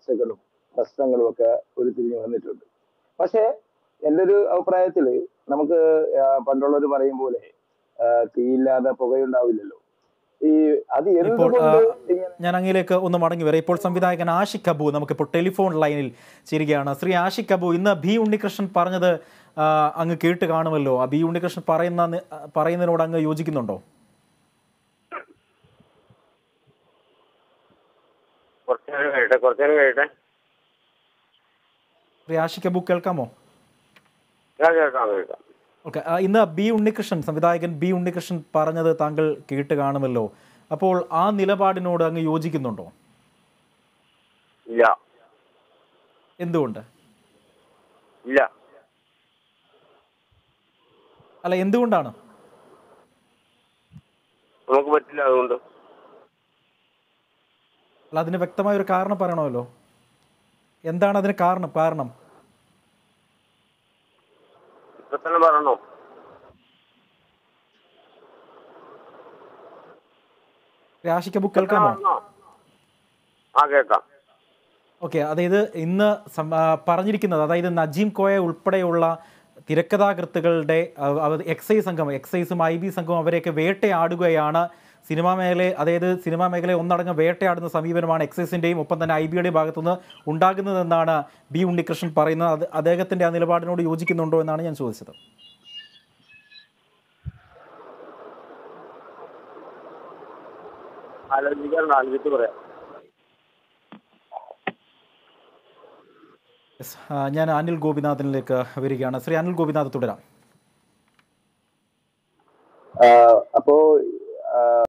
ചർച്ചകളും പ്രശ്നങ്ങളും ഒക്കെ ഉരുത്തിരിഞ്ഞു വന്നിട്ടുണ്ട് പക്ഷേ എൻ്റെ ഒരു അഭിപ്രായത്തിൽ നമുക്ക് ആ, പണ്ടുള്ളവർ പറയും പോലെ ആ, തീയില്ലാതെ പുകയുണ്ടാവില്ലല്ലോ ഈ അത് ഇപ്പോൾ ആ, എന്തുകൊണ്ട് ഇങ്ങനെ ഞാൻ അങ്ങിലേക്ക് ഒന്ന് മടങ്ങി വരാം ഇപ്പോൾ സംവിധായകൻ ആഷിഖ് അബു നമുക്കിപ്പോൾ ടെലിഫോൺ ലൈനിൽ ചേരുകയാണ് ശ്രീ ആഷിഖ് അബു ഇന്ന് ബി ഉണ്ണികൃഷ്ണൻ പറഞ്ഞത് ആ, അങ്ങ് കേട്ട് കാണുമല്ലോ ആ ബി ഉണ്ണികൃഷ്ണൻ പറയുന്ന നി- പറയുന്നതിനോട് അങ്ങ് യോജിക്കുന്നുണ്ടോ കുറച്ചു നേരം കഴിയട്ടെ കുറച്ചു നേരം കഴിയട്ടെ ശ്രീ ആഷിഖ് അബു കേൾക്കാമോ ഞാൻ കേൾക്കാം കേൾക്കാം ഓക്കെ ഇന്ന് ബി ഉണ്ണികൃഷ്ണൻ സംവിധായകൻ ബി ഉണ്ണികൃഷ്ണൻ പറഞ്ഞത് താങ്കൾ കേട്ട് കാണുമല്ലോ അപ്പോൾ ആ നിലപാടിനോട് അങ്ങ് യോജിക്കുന്നുണ്ടോ ഇല്ല എന്തുകൊണ്ട് ഇല്ല അല്ല എന്തുകൊണ്ടാണ് നമുക്ക് പറ്റില്ല അതുകൊണ്ട് അല്ല അതിന് വ്യക്തമായ ഒരു കാരണം പറയണമല്ലോ എന്താണ് അതിന് കാരണം കാരണം ഇപ്പൊ തന്നെ പറയണോ രാശിക്ക് ബുക്ക് കേൾക്കാമോ പറഞ്ഞോ? ആ കേൾക്കാം ഓക്കെ അതായത് ഇന്ന് സം- ആ, പറഞ്ഞിരിക്കുന്നത് അതായത് നജീം കോയ ഉൾപ്പെടെയുള്ള തിരക്കഥാകൃത്തുക്കളുടെ എക്സൈസ് സംഘം എക്സൈസും ഐ ബി സംഘവും അവരെയൊക്കെ വേട്ടയാടുകയാണ് സിനിമാ മേഖലയെ അതായത് സിനിമാ മേഖലയെ ഒന്നടങ്കം വേട്ടയാടുന്ന സമീപനമാണ് എക്സൈസിൻ്റെയും ഒപ്പം തന്നെ ഐ ബിയുടെയും ഭാഗത്തുനിന്ന് ഉണ്ടാകുന്നതെന്നാണ് ബി ഉണ്ണികൃഷ്ണൻ പറയുന്നത് അത് അദ്ദേഹത്തിൻ്റെ ആ നിലപാടിനോട് യോജിക്കുന്നുണ്ടോ എന്നാണ് ഞാൻ ചോദിച്ചത് ആലോചിക്കാറുണ്ട് ആലോചിച്ച് പറയാം Yes, ആ, ഞാൻ അനിൽ ഗോപിനാഥനിലേക്ക് വരികയാണ് ശ്രീ അനിൽ ഗോപിനാഥ് തുടരാം